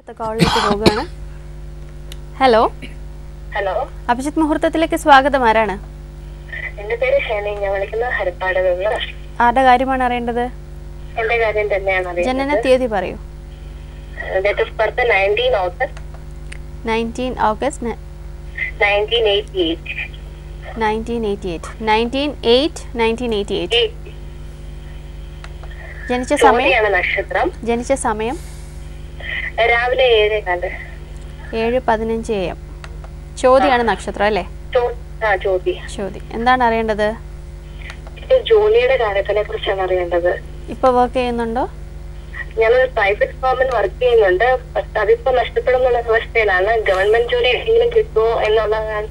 അടുത്ത കോളിലേക്ക് പോകുകയാണ് ഹലോ ഹലോ അഭിജിത്ത് മുഹൂർത്തത്തിലേക്ക് സ്വാഗതം ആരാണ് എന്റെ പേര് ഷെനി ഞാൻ വിളിക്കുന്നത് ഹരിപ്പാട് നിന്ന് ആരുടെ കാര്യമാണ് അറിയേണ്ടത് എന്റെ കാര്യം തന്നെയാണ് ജനന അറിയുന്നത് തീയതി പറയൂ date of birth nineteen August nineteen August nineteen eighty eight nineteen eighty eight nineteen eight nineteen eighty eight ജനിച്ച സമയം ചോദ്യാണ് നക്ഷത്രം ജനിച്ച സമയം രാവിലെ ഏഴേ കാല് ഏഴ് പതിനഞ്ച് എ എം ചോദ്യമാണ് നക്ഷത്രം അല്ലേ ചോ- ആ ചോദ്യ ചോദ്യം എന്താണ് അറിയേണ്ടത് ജോലിയുടെ കാര്യത്തിനെ കുറിച്ചാണ് അറിയേണ്ടത് ഇപ്പോൾ വർക്ക് ചെയ്യുന്നുണ്ടോ ഞാനൊരു പ്രൈവറ്റ് ഫാമിൽ വർക്ക് ചെയ്യുന്നുണ്ട് പക്ഷെ അതിപ്പോ നഷ്ടപ്പെടുന്നുള്ള അവസ്ഥയിലാണ് ഗവൺമെന്റ് ജോലി എന്തെങ്കിലും കിട്ടുമോ എന്നുള്ളതാണ്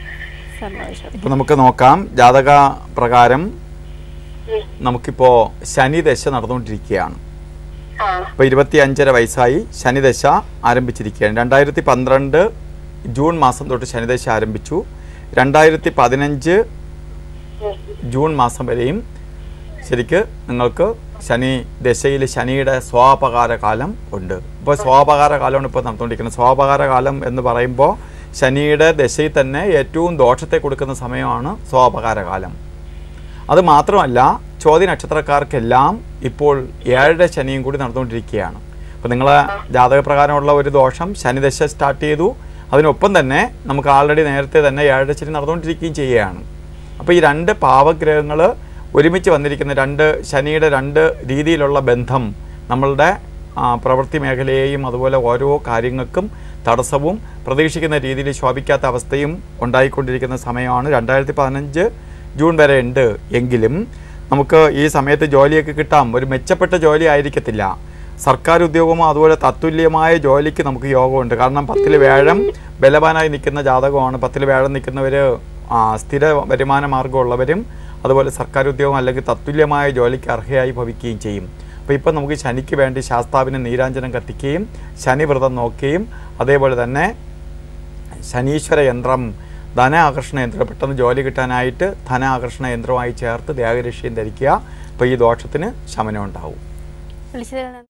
സന്തോഷം അപ്പോൾ നമുക്ക് നോക്കാം ജാതക പ്രകാരം ഉം. നമുക്കിപ്പോൾ ശനി ദശ നടന്നുകൊണ്ടിരിക്കുകയാണ് ആ ഇപ്പോൾ ഇരുപത്തി അഞ്ചര വയസ്സായി ശനിദശ ആരംഭിച്ചിരിക്കുകയാണ് രണ്ടായിരത്തി പന്ത്രണ്ട് ജൂൺ മാസം തൊട്ട് ശനിദശ ആരംഭിച്ചു രണ്ടായിരത്തി പതിനഞ്ച് ഉം. ജൂൺ മാസം വരെയും ശരിക്ക് നിങ്ങൾക്ക് ശനി ദശയിൽ ശനിയുടെ സ്വാപകാര കാലം ഉണ്ട് ഇപ്പോൾ സ്വാപകാര കാലമാണ് ഇപ്പോൾ നടന്നുകൊണ്ടിരിക്കുന്നത് സ്വാപകാര കാലം എന്ന് പറയുമ്പോൾ ശനിയുടെ ദശയിൽ തന്നെ ഏറ്റവും ദോഷത്തെ കൊടുക്കുന്ന സമയമാണ് സ്വാപകാര കാലം അത് മാത്രമല്ല ചോദ്യ നക്ഷത്രക്കാർക്കെല്ലാം ഇപ്പോൾ ഏഴര ശനിയും കൂടി നടന്നുകൊണ്ടിരിക്കുകയാണ് അപ്പോൾ നിങ്ങളെ ജാതകപ്രകാരമുള്ള ഒരു ദോഷം ശനിദശ സ്റ്റാർട്ട് ചെയ്തു അതിനൊപ്പം തന്നെ നമുക്ക് ആൾറെഡി നേരത്തെ തന്നെ ഏഴര ശനി നടന്നുകൊണ്ടിരിക്കുകയും ചെയ്യുകയാണ് അപ്പോൾ ഈ രണ്ട് പാവഗ്രഹങ്ങൾ ഒരുമിച്ച് വന്നിരിക്കുന്ന രണ്ട് ശനിയുടെ രണ്ട് രീതിയിലുള്ള ബന്ധം നമ്മളുടെ ആ, പ്രവൃത്തി മേഖലയെയും അതുപോലെ ഓരോ കാര്യങ്ങൾക്കും തടസ്സവും പ്രതീക്ഷിക്കുന്ന രീതിയിൽ ശോഭിക്കാത്ത അവസ്ഥയും ഉണ്ടായിക്കൊണ്ടിരിക്കുന്ന സമയമാണ് രണ്ടായിരത്തി പതിനഞ്ച് ജൂൺ വരെ ഉണ്ട് എങ്കിലും നമുക്ക് ഈ സമയത്ത് ജോലിയൊക്കെ കിട്ടാം ഒരു മെച്ചപ്പെട്ട ജോലി ആയിരിക്കത്തില്ല സർക്കാർ ഉദ്യോഗമോ അതുപോലെ തത്തുല്യമായ ജോലിക്ക് നമുക്ക് യോഗമുണ്ട് കാരണം പത്തിൽ വേഴം ബലവാനായി നിൽക്കുന്ന ജാതകമാണ് പത്തിൽ വേഴം നിൽക്കുന്നവർ സ്ഥിര വരുമാന മാർഗമുള്ളവരും അതുപോലെ സർക്കാർ ഉദ്യോഗം അല്ലെങ്കിൽ തത്തുല്യമായ ജോലിക്ക് അർഹയായി ഭവിക്കുകയും ചെയ്യും അപ്പോൾ ഇപ്പം നമുക്ക് ശനിക്ക് വേണ്ടി ശാസ്താവിന് നീരാഞ്ജനം കത്തിക്കുകയും ശനി വ്രതം നോക്കുകയും അതേപോലെ തന്നെ ശനീശ്വര യന്ത്രം ധന ആകർഷണ യന്ത്രം പെട്ടെന്ന് ജോലി കിട്ടാനായിട്ട് ധന ആകർഷണ യന്ത്രവുമായി ചേർത്ത് ദേഹരക്ഷ്യം ധരിക്കുക അപ്പോൾ ഈ ദോഷത്തിന് ശമനം ഉണ്ടാവും വിളിച്ചതിൽ നിന്ന്